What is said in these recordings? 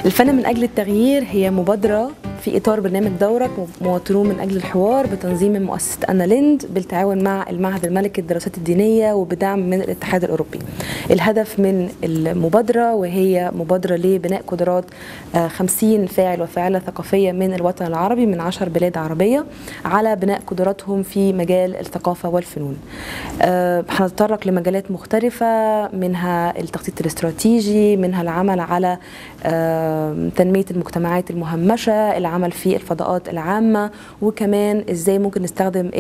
الفن من أجل التغيير هي مبادرة في إطار برنامج دورك مواطنون من أجل الحوار بتنظيم مؤسسة أنا ليند بالتعاون مع المعهد الملكي للدراسات الدينية وبدعم من الاتحاد الأوروبي الهدف من المبادرة وهي مبادرة لبناء قدرات 50 فاعل وفاعلة ثقافية من الوطن العربي من 10 بلاد عربية على بناء قدراتهم في مجال الثقافة والفنون هنتطرق لمجالات مختلفة منها التخطيط الاستراتيجي منها العمل على تنمية المجتمعات المهمشة العمل في الفضاءات العامة وكمان ازاي ممكن نستخدم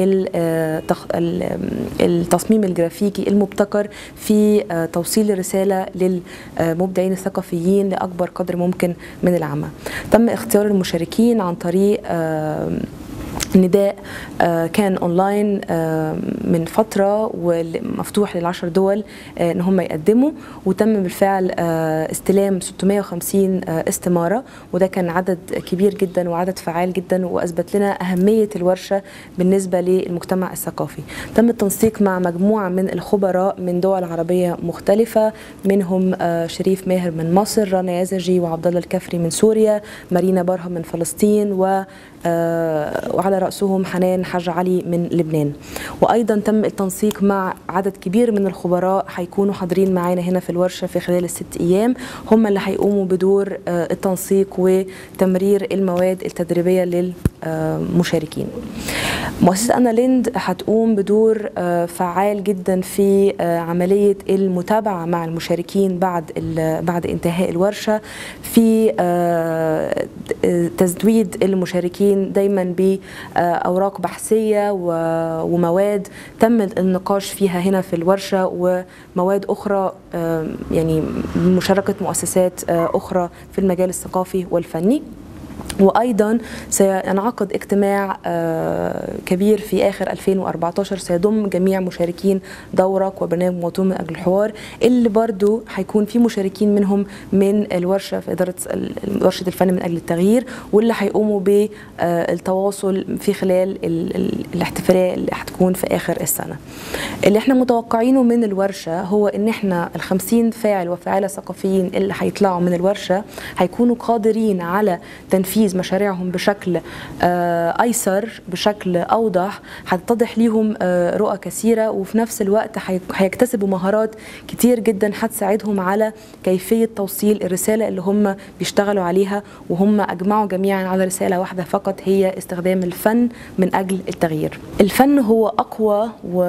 التصميم الجرافيكي المبتكر في توصيل الرسالة للمبدعين الثقافيين لأكبر قدر ممكن من العامة تم اختيار المشاركين عن طريق نداء كان اونلاين من فتره ومفتوح للعشر دول ان هم يقدموا وتم بالفعل استلام 650 استماره وده كان عدد كبير جدا وعدد فعال جدا واثبت لنا اهميه الورشه بالنسبه للمجتمع الثقافي تم التنسيق مع مجموعه من الخبراء من دول عربيه مختلفه منهم شريف ماهر من مصر رنا يزجي وعبد الله الكفري من سوريا مارينا برهم من فلسطين و وعلى رأسهم حنان حاج علي من لبنان وأيضا تم التنسيق مع عدد كبير من الخبراء هيكونوا حاضرين معانا هنا في الورشة في خلال الست أيام هم اللي هيقوموا بدور التنسيق وتمرير المواد التدريبية للمشاركين مؤسسة أنا ليند هتقوم بدور فعال جدا في عملية المتابعة مع المشاركين بعد بعد انتهاء الورشة في تزويد المشاركين دايما بأوراق بحثية ومواد تم النقاش فيها هنا في الورشة ومواد أخرى يعني بمشاركة مؤسسات أخرى في المجال الثقافي والفني وايضا سينعقد اجتماع كبير في اخر 2014 سيضم جميع مشاركين دورك وبرنامج مواطنون من اجل الحوار اللي برضو هيكون في مشاركين منهم من الورشه في اداره ورشه الفن من اجل التغيير واللي هيقوموا بالتواصل في خلال الاحتفاليه اللي هتكون في اخر السنه. اللي احنا متوقعينه من الورشه هو ان احنا ال 50 فاعل وفاعله ثقافيين اللي هيطلعوا من الورشه هيكونوا قادرين على تنفيذ تنفيذ مشاريعهم بشكل ايسر بشكل اوضح هتتضح ليهم رؤى كثيره وفي نفس الوقت هيكتسبوا مهارات كتير جدا هتساعدهم على كيفيه توصيل الرساله اللي هم بيشتغلوا عليها وهم اجمعوا جميعا على رساله واحده فقط هي استخدام الفن من اجل التغيير. الفن هو اقوى و...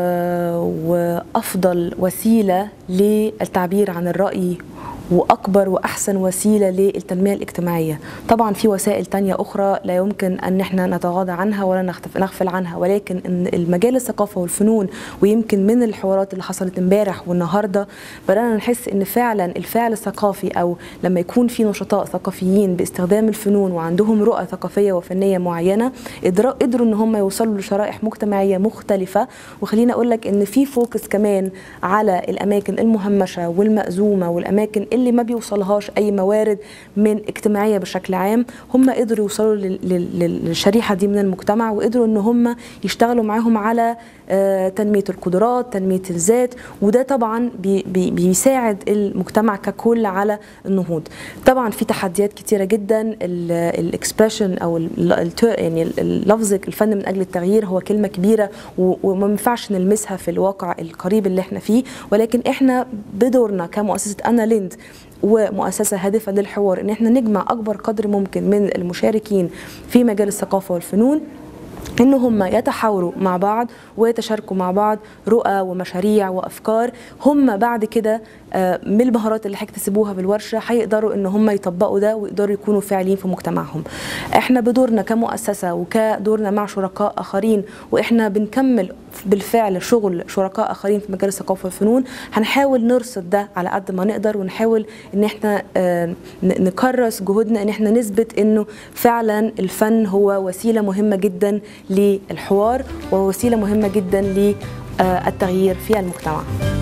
وافضل وسيله للتعبير عن الراي واكبر واحسن وسيله للتنميه الاجتماعيه طبعا في وسائل تانية اخرى لا يمكن ان احنا نتغاضى عنها ولا نغفل عنها ولكن ان المجال الثقافه والفنون ويمكن من الحوارات اللي حصلت امبارح والنهارده بدانا نحس ان فعلا الفعل الثقافي او لما يكون في نشطاء ثقافيين باستخدام الفنون وعندهم رؤى ثقافيه وفنيه معينه قدروا ان هم يوصلوا لشرائح مجتمعيه مختلفه وخليني اقول لك ان في فوكس كمان على الاماكن المهمشه والمأزومه والاماكن اللي ما بيوصلهاش اي موارد من اجتماعيه بشكل عام هم قدروا يوصلوا للشريحه دي من المجتمع وقدروا ان هم يشتغلوا معاهم على تنميه القدرات تنميه الذات وده طبعا بي بي بيساعد المجتمع ككل على النهوض طبعا في تحديات كتيره جدا الاكسبريشن او ال يعني اللفظ الفن من اجل التغيير هو كلمه كبيره وما ينفعش نلمسها في الواقع القريب اللي احنا فيه ولكن احنا بدورنا كمؤسسه انا ليند ومؤسسه هادفه للحوار ان احنا نجمع اكبر قدر ممكن من المشاركين في مجال الثقافه والفنون ان هم يتحاوروا مع بعض ويتشاركوا مع بعض رؤى ومشاريع وافكار هم بعد كده من المهارات اللي هيكتسبوها بالورشه هيقدروا ان هم يطبقوا ده ويقدروا يكونوا فاعلين في مجتمعهم. احنا بدورنا كمؤسسه وكدورنا مع شركاء اخرين واحنا بنكمل بالفعل شغل شركاء اخرين في مجال الثقافه والفنون هنحاول نرصد ده على قد ما نقدر ونحاول ان احنا نكرس جهودنا ان احنا نثبت انه فعلا الفن هو وسيله مهمه جدا للحوار ووسيله مهمه جدا للتغيير في المجتمع.